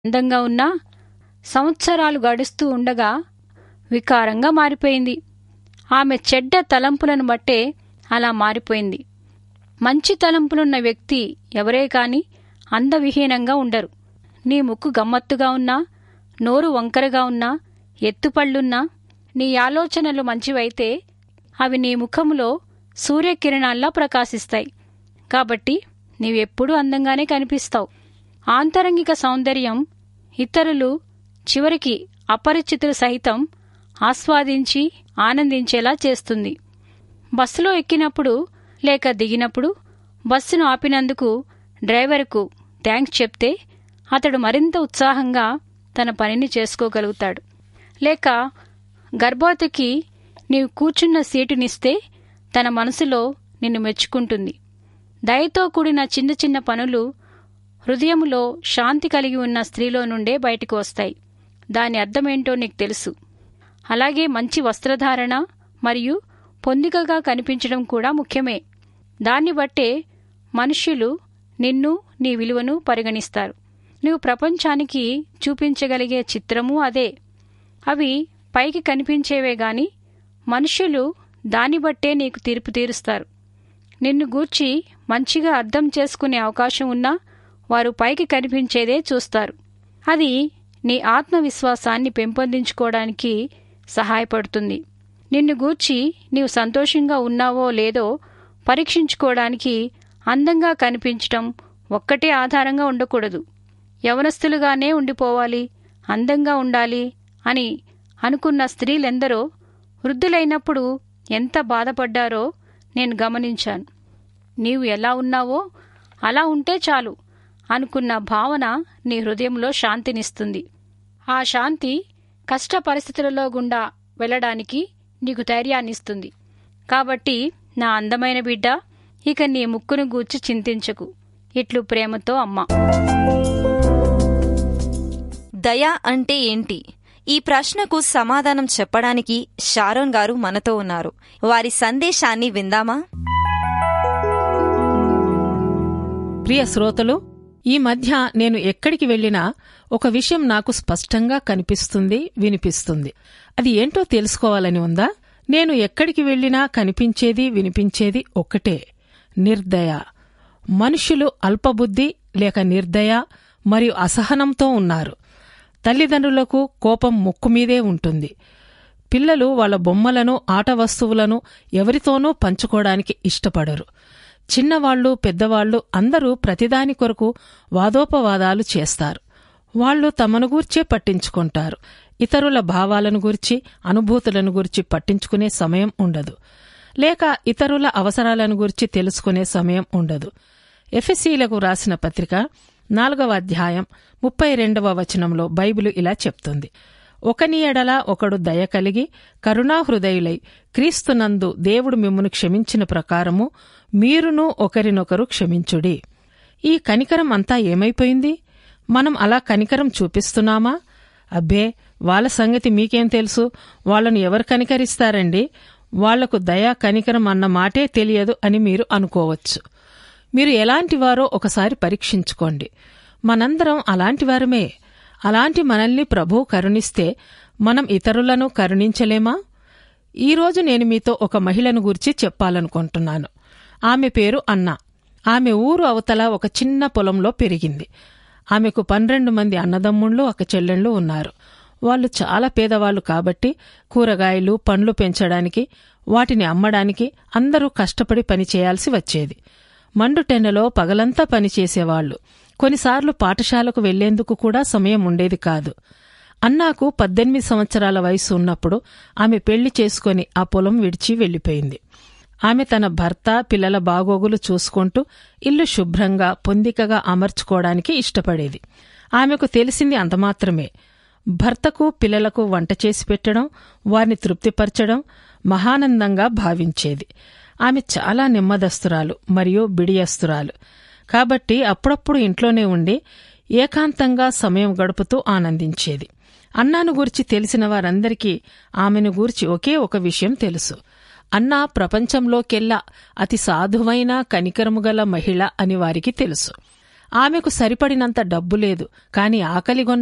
అందంగా ఉన్నా సంవత్సరాలు గడుస్తూ ఉండగా వికారంగా మారిపోయింది ఆమె చెడ్డ తలంపులను బట్టే అలా మారిపోయింది మంచి తలంపులున్న వ్యక్తి ఎవరే కాని అందవిహీనంగా ఉండరు నీ ముక్కు గమ్మత్తుగా ఉన్నా నోరు వంకరగా ఉన్నా ఎత్తుపళ్ళున్నా నీ ఆలోచనలు మంచివైతే అవి నీ ముఖములో సూర్యకిరణాల్లా ప్రకాశిస్తాయి కాబట్టి నీవెప్పుడూ అందంగానే కనిపిస్తావు ఆంతరంగిక సౌందర్యం ఇతరులు చివరికి అపరిచితులు సహితం ఆస్వాదించి ఆనందించేలా చేస్తుంది బస్సులో ఎక్కినప్పుడు లేక దిగినప్పుడు బస్సును ఆపినందుకు డ్రైవర్కు థ్యాంక్స్ చెప్తే అతడు మరింత ఉత్సాహంగా తన పనిని చేసుకోగలుగుతాడు లేక గర్భవతికి నీవు కూర్చున్న సీటునిస్తే తన మనసులో నిన్ను మెచ్చుకుంటుంది దయతో కూడిన చిన్న చిన్న పనులు హృదయములో శాంతి కలిగి ఉన్న స్త్రీలో నుండే బయటకు వస్తాయి దాని అర్థమేంటో నీకు తెలుసు అలాగే మంచి వస్త్రధారణ మరియు పొందికగా కనిపించడం కూడా ముఖ్యమే దాన్ని బట్టే మనుష్యులు నిన్ను నీ విలువను పరిగణిస్తారు నువ్వు ప్రపంచానికి చూపించగలిగే చిత్రము అదే అవి పైకి కనిపించేవే గాని మనుష్యులు దాన్ని బట్టే నీకు తీర్పు తీరుస్తారు నిన్ను గూర్చి మంచిగా అర్థం చేసుకునే అవకాశం ఉన్నా వారు పైకి కనిపించేదే చూస్తారు అది నీ ఆత్మవిశ్వాసాన్ని పెంపొందించుకోవడానికి సహాయపడుతుంది నిన్ను గూర్చి నీవు సంతోషంగా ఉన్నావో లేదో పరీక్షించుకోవడానికి అందంగా కనిపించటం ఒక్కటే ఆధారంగా ఉండకూడదు యవనస్తులుగానే ఉండిపోవాలి అందంగా ఉండాలి అని అనుకున్న స్త్రీలెందరో వృద్ధులైనప్పుడు ఎంత బాధపడ్డారో నేను గమనించాను నీవు ఎలా ఉన్నావో అలా ఉంటే చాలు అనుకున్న భావన నీ హృదయంలో శాంతినిస్తుంది ఆ శాంతి కష్ట పరిస్థితులలో గుండా వెళ్ళడానికి నీకు ధైర్యాన్నిస్తుంది కాబట్టి నా అందమైన బిడ్డ ఇక నీ ముక్కును గూర్చి చింతించకు ఇట్లు ప్రేమతో అమ్మ దయ అంటే ఏంటి ఈ ప్రశ్నకు సమాధానం చెప్పడానికి షారోన్ గారు మనతో ఉన్నారు వారి సందేశాన్ని విందామా ప్రియ శ్రోతలు ఈ మధ్య నేను ఎక్కడికి వెళ్ళినా ఒక విషయం నాకు స్పష్టంగా కనిపిస్తుంది వినిపిస్తుంది అది ఏంటో తెలుసుకోవాలని ఉందా నేను ఎక్కడికి వెళ్ళినా కనిపించేది వినిపించేది ఒక్కటే నిర్దయ మనుషులు అల్పబుద్ధి లేక నిర్దయ మరియు అసహనంతో ఉన్నారు తల్లిదండ్రులకు కోపం ముక్కు మీదే ఉంటుంది పిల్లలు వాళ్ళ బొమ్మలను ఆట వస్తువులను ఎవరితోనూ పంచుకోవడానికి ఇష్టపడరు చిన్నవాళ్లు పెద్దవాళ్లు అందరూ ప్రతిదాని కొరకు వాదోపవాదాలు చేస్తారు వాళ్లు తమను గూర్చే పట్టించుకుంటారు ఇతరుల భావాలను గురించి అనుభూతులను గురించి పట్టించుకునే సమయం ఉండదు లేక ఇతరుల అవసరాలను గురించి తెలుసుకునే సమయం ఉండదు ఎఫ్ఎస్సీలకు రాసిన పత్రిక నాలుగవ అధ్యాయం ముప్పై రెండవ వచనంలో బైబిలు ఇలా చెప్తుంది ఒకని ఎడల ఒకడు దయ కలిగి కరుణాహృదయులై క్రీస్తునందు దేవుడు మిమ్మును క్షమించిన ప్రకారము మీరును ఒకరినొకరు క్షమించుడి ఈ కనికరం అంతా ఏమైపోయింది మనం అలా కనికరం చూపిస్తున్నామా అబ్బే వాళ్ళ సంగతి మీకేం తెలుసు వాళ్ళను ఎవరు కనికరిస్తారండి వాళ్లకు దయా కనికరం అన్న మాటే తెలియదు అని మీరు అనుకోవచ్చు మీరు ఎలాంటివారో ఒకసారి పరీక్షించుకోండి మనందరం అలాంటివారమే అలాంటి మనల్ని ప్రభు కరుణిస్తే మనం ఇతరులను కరుణించలేమా ఈరోజు నేను మీతో ఒక మహిళను గురించి చెప్పాలనుకుంటున్నాను ఆమె పేరు అన్న ఆమె ఊరు అవతల ఒక చిన్న పొలంలో పెరిగింది ఆమెకు పన్నెండు మంది అన్నదమ్ముళ్ళు ఒక చెల్లెళ్ళు ఉన్నారు వాళ్ళు చాలా పేదవాళ్లు కాబట్టి కూరగాయలు పండ్లు పెంచడానికి వాటిని అమ్మడానికి అందరూ కష్టపడి పని చేయాల్సి వచ్చేది మండుటెన్నలో పగలంతా పనిచేసేవాళ్లు కొన్నిసార్లు పాఠశాలకు వెళ్లేందుకు కూడా సమయం ఉండేది కాదు అన్నాకు పద్దెనిమిది సంవత్సరాల వయసు ఉన్నప్పుడు ఆమె పెళ్లి చేసుకుని ఆ పొలం విడిచి వెళ్లిపోయింది ఆమె తన భర్త పిల్లల బాగోగులు చూసుకుంటూ ఇల్లు శుభ్రంగా పొందికగా అమర్చుకోవడానికి ఇష్టపడేది ఆమెకు తెలిసింది అంతమాత్రమే భర్తకు పిల్లలకు వంట చేసి పెట్టడం వారిని తృప్తిపరచడం మహానందంగా భావించేది ఆమె చాలా నెమ్మదస్తురాలు మరియు బిడియస్తురాలు కాబట్టి అప్పుడప్పుడు ఇంట్లోనే ఉండి ఏకాంతంగా సమయం గడుపుతూ ఆనందించేది అన్నాను గూర్చి తెలిసిన వారందరికీ ఆమెను గూర్చి ఒకే ఒక విషయం తెలుసు అన్నా ప్రపంచంలోకెల్లా అతి సాధువైన కనికరముగల మహిళ అని వారికి తెలుసు ఆమెకు సరిపడినంత డబ్బు లేదు కాని ఆకలిగొన్న